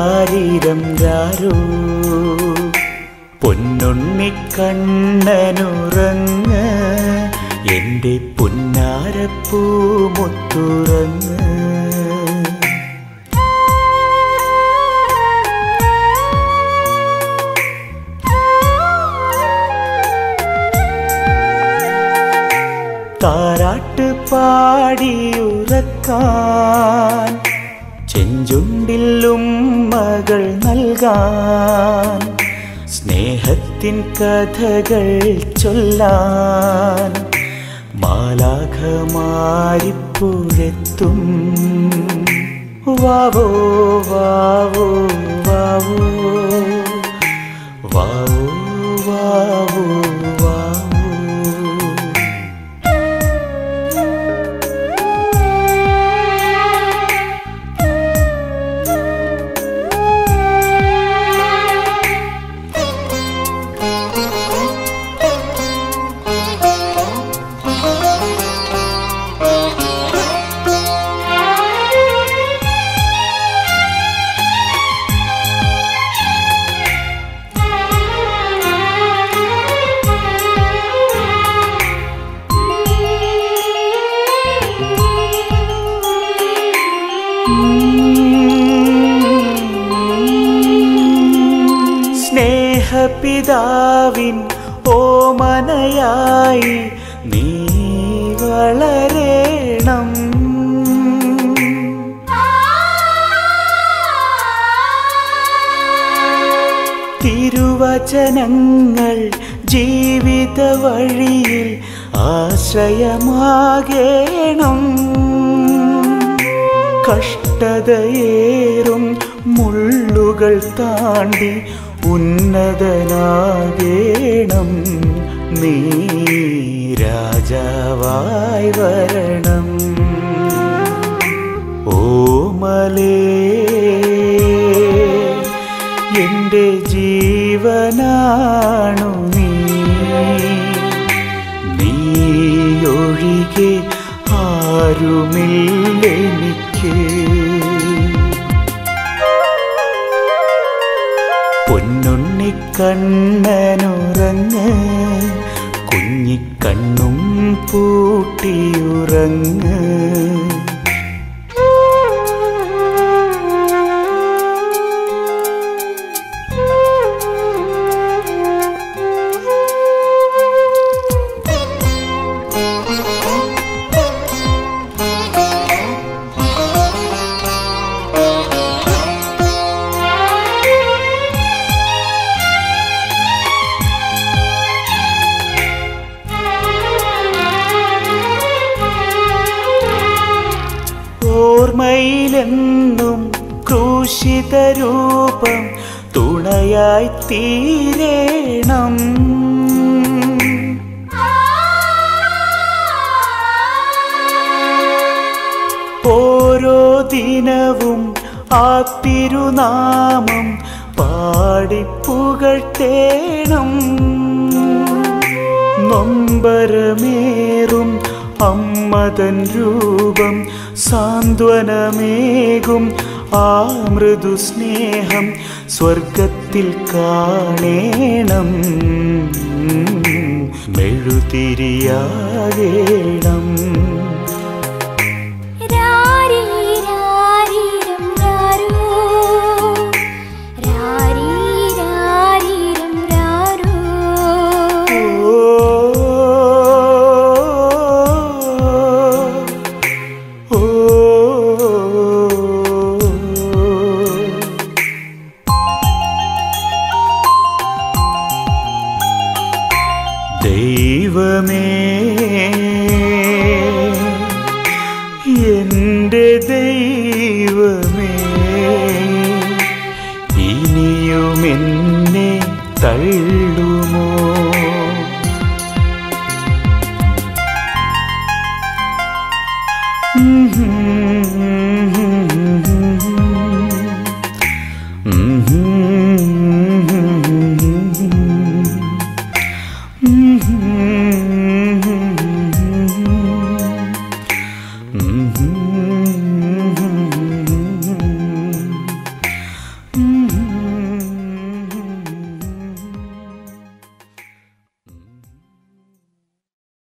രാരീരം രാരോ പൊന്നുണ്ണിക്കണ്ണനുറങ്ങ് എൻ്റെ പുന്നാരപ്പൂമുത്തുറങ്ങ് താരാട്ട് പാടിയുറക്കാൻ ചെഞ്ചുണ്ടിലും മകൾ നൽകാൻ സ്നേഹത്തിൻ കഥകൾ ചൊല്ലാൻ മാലാഖമാരിപ്പുഴെത്തും വാവോ വാവോ വാവോ വാവോ വാവോ വാവോ സ്നേഹപിതാവിൻ ഓമനയായി നീ വളരേണം തിരുവചനങ്ങൾ ജീവിത വഴിയിൽ ആശ്രയമാകേണം കഷ്ടതയേറും മുള്ളുകൾ താണ്ടി ഉന്നതനാകേണം നീ രാജാവായി വരണം ഓമലേ എൻ്റെ ജീവനാണു നീ നീയൊഴികെ ആരുമില്ലെനിക്ക് പൊന്നുണ്ണിക്കണ്ണനുറങ്ങ് കുഞ്ഞിക്കണ്ണും പൂട്ടിയുറങ്ങ് ഓർമ്മയിലെന്നും ക്രൂശിത രൂപം തുണയായി തീരേണം ഓരോ ദിനവും ആ തിരുനാമം പാടിപ്പുകഴ്ത്തേണം നൊമ്പരമേറും അമ്മതൻ രൂപം സാന്ത്വനമേകും ആ മൃദു സ്നേഹം സ്വർഗത്തിൽ കാണേണം മെഴുതിരിയാകേണം രാരീ രാരീരം രാരോ രാരീ രാരീരം രാരോ ഓ ദൈവമേ എൻ്റെ ദൈവമേ ഇനിയും എന്നെ തള്ളുമോ ഉം